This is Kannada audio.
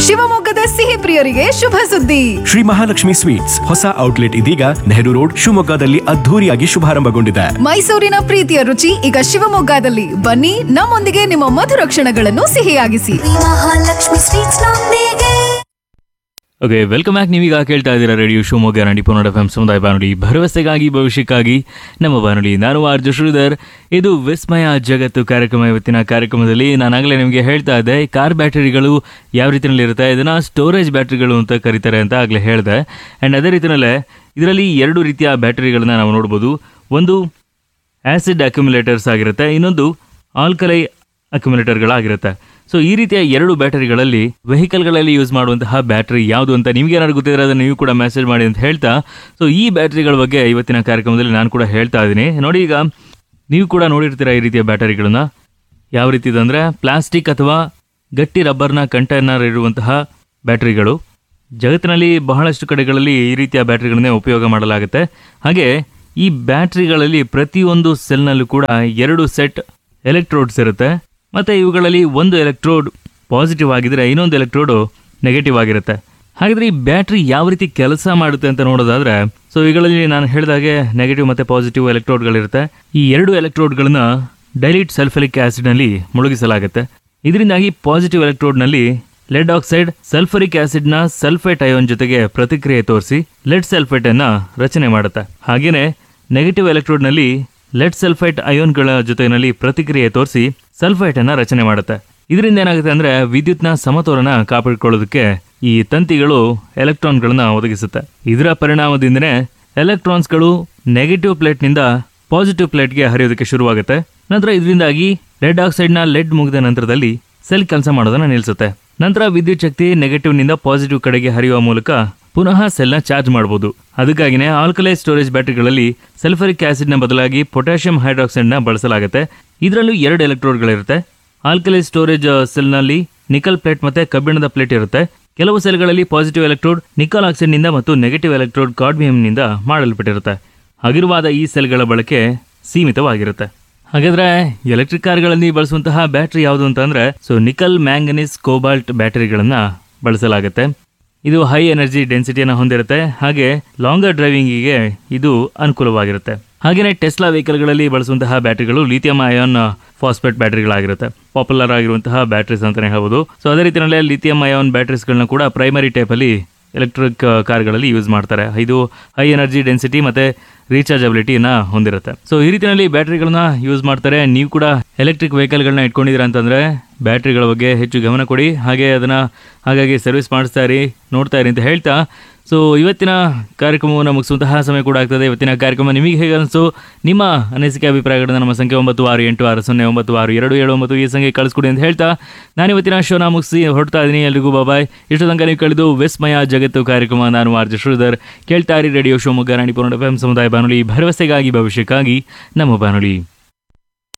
ಶಿವಮೊಗ್ಗದ ಸಿಹಿ ಪ್ರಿಯರಿಗೆ ಶುಭ ಸುದ್ದಿ ಶ್ರೀ ಮಹಾಲಕ್ಷ್ಮಿ ಸ್ವೀಟ್ಸ್ ಹೊಸ ಔಟ್ಲೆಟ್ ಇದೀಗ ನೆಹರು ರೋಡ್ ಶಿವಮೊಗ್ಗದಲ್ಲಿ ಅದ್ಧೂರಿಯಾಗಿ ಶುಭಾರಂಭಗೊಂಡಿದೆ ಮೈಸೂರಿನ ಪ್ರೀತಿಯ ರುಚಿ ಈಗ ಶಿವಮೊಗ್ಗದಲ್ಲಿ ಬನ್ನಿ ನಮ್ಮೊಂದಿಗೆ ನಿಮ್ಮ ಮಧುರ ಕ್ಷಣಗಳನ್ನು ಸಿಹಿಯಾಗಿಸಿ ಮಹಾಲಕ್ಷ್ಮಿ ಸ್ವೀಟ್ಸ್ ನೊಂದಿಗೆ ಓಕೆ ವೆಲ್ಕಮ್ ಬ್ಯಾಕ್ ನೀವೀಗ ಕೇಳ್ತಾ ಇದ್ದೀರಾ ರೇಡಿಯೋ ಶಿವಮೊಗ್ಗ ನಾಡಿ ಪುನಡ ಎಫ್ ಸಮುದಾಯ ಬಾನುಲಿ ಭರವಸೆಗಾಗಿ ಭವಿಷ್ಯಕ್ಕಾಗಿ ನಮ್ಮ ಬಾನುಲಿ ನಾನು ಆರ್ಜು ಶ್ರೀಧರ್ ಇದು ವಿಸ್ಮಯ ಜಗತ್ತು ಕಾರ್ಯಕ್ರಮ ಇವತ್ತಿನ ಕಾರ್ಯಕ್ರಮದಲ್ಲಿ ನಾನಾಗಲೇ ನಿಮಗೆ ಹೇಳ್ತಾ ಇದ್ದೆ ಕಾರ್ ಬ್ಯಾಟರಿಗಳು ಯಾವ ರೀತಿಯಲ್ಲಿ ಇರುತ್ತೆ ಇದನ್ನ ಸ್ಟೋರೇಜ್ ಬ್ಯಾಟರಿಗಳು ಅಂತ ಕರೀತಾರೆ ಅಂತ ಆಗಲೇ ಹೇಳಿದೆ ಆ್ಯಂಡ್ ಅದೇ ರೀತಿಯಲ್ಲೇ ಇದರಲ್ಲಿ ಎರಡು ರೀತಿಯ ಬ್ಯಾಟರಿಗಳನ್ನ ನಾವು ನೋಡ್ಬೋದು ಒಂದು ಆ್ಯಸಿಡ್ ಅಕ್ಯುಮುಲೇಟರ್ಸ್ ಆಗಿರುತ್ತೆ ಇನ್ನೊಂದು ಆಲ್ಕಲೈ ಅಕ್ಯುಮುಲೇಟರ್ಗಳಾಗಿರುತ್ತೆ ಸೊ ಈ ರೀತಿಯ ಎರಡು ಬ್ಯಾಟರಿಗಳಲ್ಲಿ ವೆಹಿಕಲ್ಗಳಲ್ಲಿ ಯೂಸ್ ಮಾಡುವಂತಹ ಬ್ಯಾಟರಿ ಯಾವುದು ಅಂತ ನಿಮ್ಗೆ ಏನಾದ್ರು ಗೊತ್ತಿದ್ರೆ ಅದನ್ನು ನೀವು ಕೂಡ ಮೆಸೇಜ್ ಮಾಡಿ ಅಂತ ಹೇಳ್ತಾ ಸೊ ಈ ಬ್ಯಾಟರಿಗಳ ಬಗ್ಗೆ ಇವತ್ತಿನ ಕಾರ್ಯಕ್ರಮದಲ್ಲಿ ನಾನು ಕೂಡ ಹೇಳ್ತಾ ಇದ್ದೀನಿ ನೋಡಿ ಈಗ ನೀವು ಕೂಡ ನೋಡಿರ್ತೀರ ಈ ರೀತಿಯ ಬ್ಯಾಟರಿಗಳನ್ನ ಯಾವ ರೀತಿ ಅಂದರೆ ಪ್ಲಾಸ್ಟಿಕ್ ಅಥವಾ ಗಟ್ಟಿ ರಬ್ಬರ್ನ ಕಂಟೈನರ್ ಇರುವಂತಹ ಬ್ಯಾಟರಿಗಳು ಜಗತ್ತಿನಲ್ಲಿ ಬಹಳಷ್ಟು ಕಡೆಗಳಲ್ಲಿ ಈ ರೀತಿಯ ಬ್ಯಾಟರಿಗಳನ್ನೇ ಉಪಯೋಗ ಮಾಡಲಾಗುತ್ತೆ ಹಾಗೆ ಈ ಬ್ಯಾಟರಿಗಳಲ್ಲಿ ಪ್ರತಿಯೊಂದು ಸೆಲ್ನಲ್ಲೂ ಕೂಡ ಎರಡು ಸೆಟ್ ಎಲೆಕ್ಟ್ರೋಡ್ಸ್ ಇರುತ್ತೆ ಮತ್ತು ಇವುಗಳಲ್ಲಿ ಒಂದು ಎಲೆಕ್ಟ್ರೋಡ್ ಪಾಸಿಟಿವ್ ಆಗಿದ್ರೆ ಇನ್ನೊಂದು ಎಲೆಕ್ಟ್ರೋಡು ನೆಗೆಟಿವ್ ಆಗಿರುತ್ತೆ ಹಾಗಾದ್ರೆ ಈ ಬ್ಯಾಟ್ರಿ ಯಾವ ರೀತಿ ಕೆಲಸ ಮಾಡುತ್ತೆ ಅಂತ ನೋಡೋದಾದ್ರೆ ಸೊ ಇವುಗಳಲ್ಲಿ ನಾನು ಹೇಳಿದಾಗೆ ನೆಗೆಟಿವ್ ಮತ್ತು ಪಾಸಿಟಿವ್ ಎಲೆಕ್ಟ್ರೋಡ್ಗಳಿರುತ್ತೆ ಈ ಎರಡು ಎಲೆಕ್ಟ್ರೋಡ್ಗಳನ್ನ ಡೈಲಿಟ್ ಸಲ್ಫರಿಕ್ ಆಸಿಡ್ನಲ್ಲಿ ಮುಳುಗಿಸಲಾಗುತ್ತೆ ಇದರಿಂದಾಗಿ ಪಾಸಿಟಿವ್ ಎಲೆಕ್ಟ್ರೋಡ್ನಲ್ಲಿ ಲೆಡ್ ಆಕ್ಸೈಡ್ ಸಲ್ಫರಿಕ್ ಆಸಿಡ್ನ ಸಲ್ಫೇಟ್ ಅಯೋನ್ ಜೊತೆಗೆ ಪ್ರತಿಕ್ರಿಯೆ ತೋರಿಸಿ ಲೆಡ್ ಸಲ್ಫೇಟ್ ಅನ್ನ ರಚನೆ ಮಾಡುತ್ತೆ ಹಾಗೇನೆ ನೆಗೆಟಿವ್ ಎಲೆಕ್ಟ್ರೋಡ್ನಲ್ಲಿ ಲೆಡ್ ಸಲ್ಫೈಟ್ ಅಯೋನ್ಗಳ ಜೊತೆಯಲ್ಲಿ ಪ್ರತಿಕ್ರಿಯೆ ತೋರಿಸಿ ಸಲ್ಫೈಟ್ ಅನ್ನ ರಚನೆ ಮಾಡುತ್ತೆ ಇದರಿಂದ ಏನಾಗುತ್ತೆ ಅಂದ್ರೆ ವಿದ್ಯುತ್ನ ಸಮತೋಲನ ಕಾಪಾಡಿಕೊಳ್ಳೋದಕ್ಕೆ ಈ ತಂತಿಗಳು ಎಲೆಕ್ಟ್ರಾನ್ಗಳನ್ನ ಒದಗಿಸುತ್ತೆ ಇದರ ಪರಿಣಾಮದಿಂದನೇ ಎಲೆಕ್ಟ್ರಾನ್ಸ್ಗಳು ನೆಗೆಟಿವ್ ಪ್ಲೇಟ್ನಿಂದ ಪಾಸಿಟಿವ್ ಪ್ಲೇಟ್ಗೆ ಹರಿಯೋದಕ್ಕೆ ಶುರುವಾಗುತ್ತೆ ನಂತರ ಇದರಿಂದಾಗಿ ಲೆಡ್ ಆಕ್ಸೈಡ್ನ ಲೆಡ್ ಮುಗಿದ ನಂತರದಲ್ಲಿ ಸೆಲ್ ಕೆಲಸ ಮಾಡೋದನ್ನ ನಿಲ್ಲಿಸುತ್ತೆ ನಂತರ ವಿದ್ಯುತ್ ಶಕ್ತಿ ನೆಗೆಟಿವ್ನಿಂದ ಪಾಸಿಟಿವ್ ಕಡೆಗೆ ಹರಿಯುವ ಮೂಲಕ ಪುನಃ ಸೆಲ್ನ ಚಾರ್ಜ್ ಮಾಡಬಹುದು ಅದಕ್ಕಾಗಿನೇ ಆಲ್ಕಲೈ ಸ್ಟೋರೇಜ್ ಬ್ಯಾಟರಿಗಳಲ್ಲಿ ಸಲ್ಫರಿಕ್ ಆಸಿಡ್ನ ಬದಲಾಗಿ ಪೊಟ್ಯಾಷಿಯಂ ಹೈಡ್ರಾಕ್ಸೈಡ್ನ ಬಳಸಲಾಗುತ್ತೆ ಇದರಲ್ಲೂ ಎರಡು ಎಲೆಕ್ಟ್ರೋಡ್ಗಳಿರುತ್ತೆ ಆಲ್ಕಲೈ ಸ್ಟೋರೇಜ್ ಸೆಲ್ನಲ್ಲಿ ನಿಕಲ್ ಪ್ಲೇಟ್ ಮತ್ತೆ ಕಬ್ಬಿಣದ ಪ್ಲೇಟ್ ಇರುತ್ತೆ ಕೆಲವು ಸೆಲ್ಗಳಲ್ಲಿ ಪಾಸಿಟಿವ್ ಎಲೆಕ್ಟ್ರೋಡ್ ನಿಕಲ್ ಆಕ್ಸೈಡ್ನಿಂದ ಮತ್ತು ನೆಗೆಟಿವ್ ಎಲೆಕ್ಟ್ರೋಡ್ ಕಾರ್ಡ್ಮಿಯಂನಿಂದ ಮಾಡಲ್ಪಟ್ಟಿರುತ್ತೆ ಹಗಿರುವಾದ ಈ ಸೆಲ್ಗಳ ಬಳಕೆ ಸೀಮಿತವಾಗಿರುತ್ತೆ ಹಾಗಾದ್ರೆ ಎಲೆಕ್ಟ್ರಿಕ್ ಕಾರ್ಗಳಲ್ಲಿ ಬಳಸುವಂತಹ ಬ್ಯಾಟರಿ ಯಾವುದು ಅಂತ ಅಂದ್ರೆ ಸೊ ನಿಕಲ್ ಮ್ಯಾಂಗನೀಸ್ ಕೋಬಾಲ್ಟ್ ಬ್ಯಾಟರಿಗಳನ್ನ ಬಳಸಲಾಗುತ್ತೆ ಇದು ಹೈ ಎನರ್ಜಿ ಡೆನ್ಸಿಟಿಯನ್ನು ಹೊಂದಿರುತ್ತೆ ಹಾಗೆ ಲಾಂಗರ್ ಡ್ರೈವಿಂಗಿಗೆ ಇದು ಅನುಕೂಲವಾಗಿರುತ್ತೆ ಹಾಗೆಯೇ ಟೆಸ್ಲಾ ವೆಹಿಕಲ್ಗಳಲ್ಲಿ ಬಳಸುವಂತಹ ಬ್ಯಾಟರಿಗಳು ಲಿಥಿಯಂ ಅಯಾನ್ ಫಾಸ್ಫೇಟ್ ಬ್ಯಾಟರಿಗಳಾಗಿರುತ್ತೆ ಪಾಪ್ಯುಲರ್ ಆಗಿರುವಂತಹ ಬ್ಯಾಟರೀಸ್ ಅಂತಾನೆ ಹೇಳ್ಬೋದು ಸೊ ಅದೇ ರೀತಿಯಲ್ಲೇ ಲಿಥಿಯಂ ಅಯಾನ್ ಬ್ಯಾಟರೀಸ್ಗಳನ್ನ ಕೂಡ ಪ್ರೈಮರಿ ಟೈಪಲ್ಲಿ ಎಲೆಕ್ಟ್ರಿಕ್ ಕಾರ್ಗಳಲ್ಲಿ ಯೂಸ್ ಮಾಡ್ತಾರೆ ಇದು ಹೈ ಎನರ್ಜಿ ಡೆನ್ಸಿಟಿ ಮತ್ತೆ ರೀಚಾರ್ಜಬಿಲಿಟಿನ ಹೊಂದಿರುತ್ತೆ ಸೊ ಈ ರೀತಿಯಲ್ಲಿ ಬ್ಯಾಟರಿಗಳನ್ನ ಯೂಸ್ ಮಾಡ್ತಾರೆ ನೀವು ಕೂಡ ಎಲೆಕ್ಟ್ರಿಕ್ ವೆಹಿಕಲ್ಗಳನ್ನ ಇಟ್ಕೊಂಡಿದ್ದೀರಾ ಅಂತಂದ್ರೆ ಬ್ಯಾಟರಿಗಳ ಬಗ್ಗೆ ಹೆಚ್ಚು ಗಮನ ಕೊಡಿ ಹಾಗೆ ಅದನ್ನ ಹಾಗಾಗಿ ಸರ್ವಿಸ್ ಮಾಡಿಸ್ತಾ ಇರಿ ನೋಡ್ತಾ ಇರಿ ಅಂತ ಹೇಳ್ತಾ ಸೊ ಇವತ್ತಿನ ಕಾರ್ಯಕ್ರಮವನ್ನು ಮುಗಿಸುವಂತಹ ಸಮಯ ಕೂಡ ಆಗ್ತದೆ ಇವತ್ತಿನ ಕಾರ್ಯಕ್ರಮ ನಿಮಗೆ ಹೇಗೆ ಅನಿಸ್ತು ನಿಮ್ಮ ಅನಿಸಿಕೆ ಅಭಿಪ್ರಾಯಗಳನ್ನ ನಮ್ಮ ಸಂಖ್ಯೆ ಒಂಬತ್ತು ಆರು ಎಂಟು ಆರು ಸೊನ್ನೆ ಒಂಬತ್ತು ಆರು ಎರಡು ಏಳು ಒಂಬತ್ತು ಈ ಸಂಖ್ಯೆ ಕಳಿಸ್ಕೊಡಿ ಅಂತ ಹೇಳ್ತಾ ನಾನು ಇವತ್ತಿನ ಶೋನ ಮುಗಿಸಿ ಹೊರಡ್ತಾ ಇದ್ದೀನಿ ಎಲ್ರಿಗೂ ಬಾಬಾಯ್ ಇಷ್ಟು ತನಕ ನೀವು ಕಳೆದು ವಿಸ್ಮಯ ಜಗತ್ತು ಕಾರ್ಯಕ್ರಮ ನಾನು ಆರ್ಜ ಶ್ರೀಧರ್ ಕೇಳ್ತಾ ಇರಿ radio Shivamogga Ranipura F M ಸಮುದಾಯ ಬಾನುಲಿ ಭರವಸೆಗಾಗಿ ಭವಿಷ್ಯಕ್ಕಾಗಿ ನಮ್ಮ ಬಾನುಲಿ